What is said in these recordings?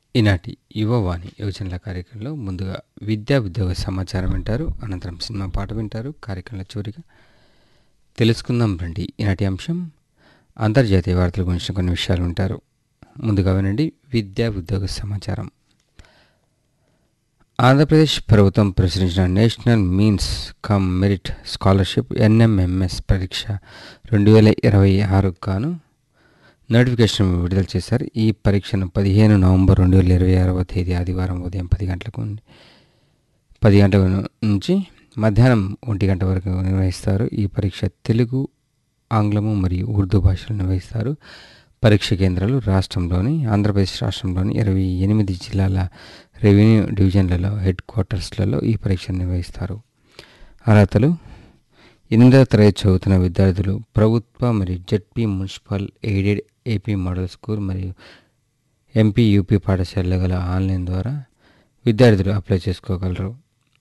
ఈనాటి యువవాణి యోజనల కార్యక్రమంలో ముందుగా విద్యా ఉద్యోగ సమాచారం వింటారు అనంతరం సినిమా పాట వింటారు కార్యక్రమంలో చివరిగా తెలుసుకుందాం రండి ఈనాటి అంశం అంతర్జాతీయ వార్తల గురించి కొన్ని విషయాలు ఉంటారు ముందుగా వినండి విద్యా ఉద్యోగ సమాచారం ఆంధ్రప్రదేశ్ ప్రభుత్వం ప్రచురించిన national means cum merit scholarship NMMS పరీక్ష రెండు వేల ఇరవై ఆరుకు గాను నోటిఫికేషన్ విడుదల చేశారు ఈ పరీక్షను పదిహేను నవంబర్ రెండు వేల ఇరవై ఆరవ తేదీ ఆదివారం ఉదయం పది గంటలకు నుండి పది గంటల నుంచి మధ్యాహ్నం ఒంటి గంట వరకు నిర్వహిస్తారు ఈ పరీక్ష తెలుగు ఆంగ్లము మరియు ఉర్దూ భాషలో నిర్వహిస్తారు పరీక్ష కేంద్రాలు రాష్ట్రంలోని ఆంధ్రప్రదేశ్ రాష్ట్రంలోని ఇరవై ఎనిమిది జిల్లాల రెవెన్యూ డివిజన్లలో హెడ్ క్వార్టర్స్లలో ఈ పరీక్ష నిర్వహిస్తారు అర్హతలు ఎనిమిదవ తరగతి చదువుతున్న విద్యార్థులు ప్రభుత్వ మరియు ZP municipal aided AP model school మరియు ఎంపీ యూపీ పాఠశాలలో గల ఆన్లైన్ ద్వారా విద్యార్థులు అప్లై చేసుకోగలరు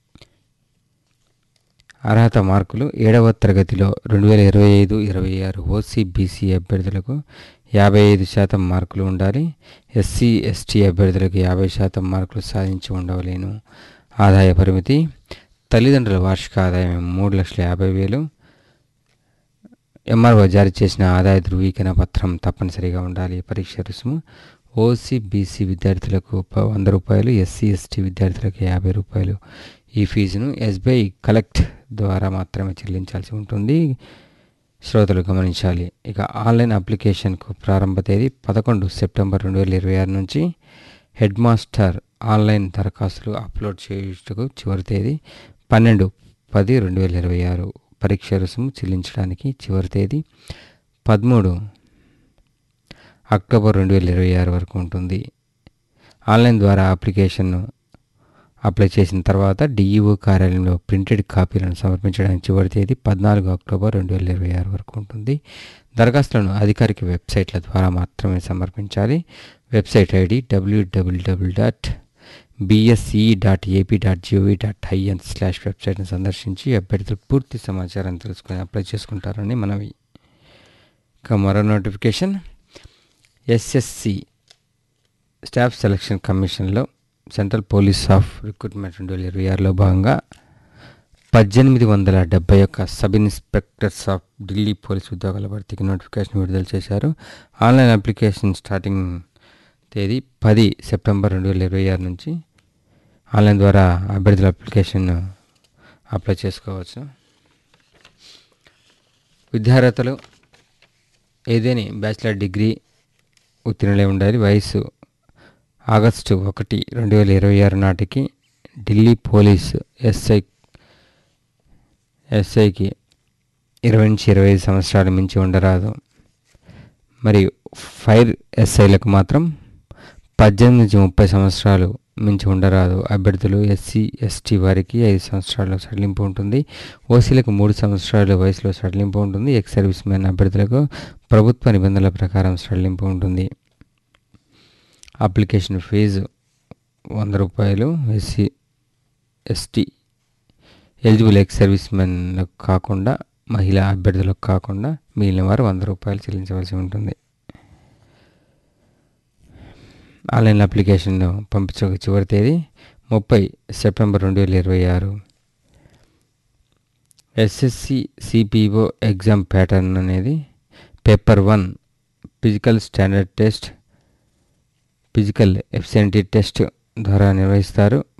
అర్హత మార్కులు ఏడవ తరగతిలో రెండు వేల ఇరవై ఐదు ఇరవై ఆరు ఓసీ బీసీ అభ్యర్థులకు యాభై ఐదు శాతం మార్కులు ఉండాలి ఎస్సీ ఎస్టీ అభ్యర్థులకు యాభై శాతం మార్కులు సాధించి ఉండవలేను ఆదాయ పరిమితి తల్లిదండ్రుల వార్షిక ఆదాయం మూడు లక్షల యాభై వేలు ఎంఆర్ఓ జారీ చేసిన ఆదాయ ధృవీకరణ పత్రం తప్పనిసరిగా ఉండాలి పరీక్ష రుసుము ఓసీ బీసీ విద్యార్థులకు ప- వంద రూపాయలు ఎస్సీ ఎస్టీ విద్యార్థులకు యాభై రూపాయలు ఈ ఫీజును ఎస్బీఐ కలెక్ట్ ద్వారా మాత్రమే చెల్లించాల్సి ఉంటుంది శ్రోతలు గమనించాలి ఇక ఆన్లైన్ అప్లికేషన్కు ప్రారంభ తేదీ పదకొండు సెప్టెంబర్ రెండు వేల ఇరవై ఆరు నుంచి హెడ్ మాస్టర్ ఆన్లైన్ దరఖాస్తులు అప్లోడ్ చేయుటకు చివరి తేదీ పన్నెండు పది రెండు వేల ఇరవై ఆరు పరీక్ష రుసుము చెల్లించడానికి చివరి తేదీ పదమూడు అక్టోబర్ రెండు వేల ఇరవై ఆరు వరకు ఉంటుంది ఆన్లైన్ ద్వారా అప్లికేషన్ను అప్లై చేసిన తర్వాత డిఈఓ కార్యాలయంలో ప్రింటెడ్ కాపీలను సమర్పించడానికి చివరి తేదీ పద్నాలుగు అక్టోబర్ రెండు వేల ఇరవై ఆరు వరకు ఉంటుంది దరఖాస్తులను అధికారిక వెబ్సైట్ల ద్వారా మాత్రమే సమర్పించాలి website ID WWW dot BSE dot AP dot GOV dot IN slash వెబ్సైట్ను సందర్శించి అభ్యర్థులు పూర్తి సమాచారం తెలుసుకొని అప్లై చేసుకుంటారని మనవి ఇక మరో నోటిఫికేషన్ ఎస్ఎస్సి స్టాఫ్ సెలక్షన్ కమిషన్లో సెంట్రల్ పోలీస్ ఆఫ్ రిక్రూట్మెంట్ రెండు వేల ఇరవై ఆరులో భాగంగా పద్దెనిమిది వందల డెబ్బై ఒక్క sub inspectors of Delhi police ఉద్యోగాల భర్తీకి నోటిఫికేషన్ విడుదల చేశారు ఆన్లైన్ అప్లికేషన్ స్టార్టింగ్ తేదీ పది సెప్టెంబర్ రెండు వేల ఇరవై ఆరు నుంచి ఆన్లైన్ ద్వారా అభ్యర్థుల అప్లికేషన్ అప్లై చేసుకోవచ్చు విద్యార్హతలు ఏదేని బ్యాచిలర్ డిగ్రీ ఉత్తీర్ణులై ఉండాలి వయసు ఆగస్టు ఒకటి రెండు వేల ఇరవై ఆరు నాటికి ఢిల్లీ పోలీస్ ఎస్ఐ ఎస్ఐకి ఇరవై నుంచి ఇరవై ఐదు సంవత్సరాలు మించి ఉండరాదు మరియు ఫైర్ ఎస్ఐలకు మాత్రం పద్దెనిమిది నుంచి ముప్పై సంవత్సరాలు మించి ఉండరాదు అభ్యర్థులు ఎస్సీ ఎస్టీ వారికి ఐదు సంవత్సరాలు సడలింపు ఉంటుంది ఓసీలకు మూడు సంవత్సరాల వయసులో సడలింపు ఉంటుంది ఎక్స్ సర్వీస్ మ్యాన్ అభ్యర్థులకు ప్రభుత్వ నిబంధనల ప్రకారం సడలింపు ఉంటుంది అప్లికేషన్ ఫీజు వంద రూపాయలు SC ST eligible ex service మెన్లకు కాకుండా మహిళా అభ్యర్థులకు కాకుండా మిగిలిన వారు వంద రూపాయలు చెల్లించవలసి ఉంటుంది ఆన్లైన్ అప్లికేషన్ పంపించక చివరి తేదీ ముప్పై సెప్టెంబర్ రెండు వేల ఇరవై ఆరు ఎస్ఎస్సి సిపిఓ ఎగ్జామ్ ప్యాటర్న్ అనేది paper one physical standard test physical efficiency test ద్వారా నిర్వహిస్తారు